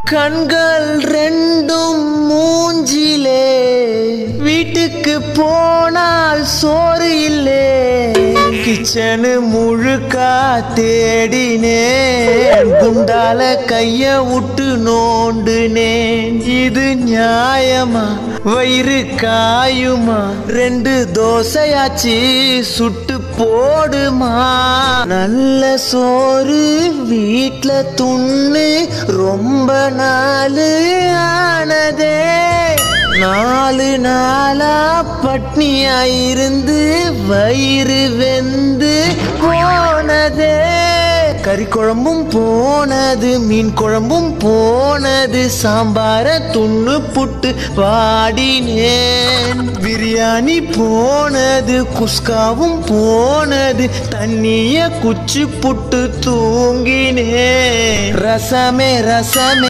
கண்கள் ரெண்டும் மூஞ்சிலே வீட்டுக்கு போனால் சோறு இல்லே கிச்சனு முழுக்கா தேடினேன் குண்டால கைய விட்டு நோண்டுனேன் இது நியாயமா வயிறு காயுமா ரெண்டு தோசையாச்சு சுட்டு போடுமா நல்ல சோறு வீட்ல துண்ணு ரொம்ப நாள் ஆனதே நாலு நாளா பட்னியா இருந்து வயிறு வெந்து போனதே கறி குழம்பும் போனது மீன் குழம்பும் போனது சாம்பார துண்ணு புட்டு பாடினேன் பிரியாணி போனது குஸ்காவும் போனது தண்ணிய குச்சி புட்டு தூங்கினேன் ரசமே ரசமே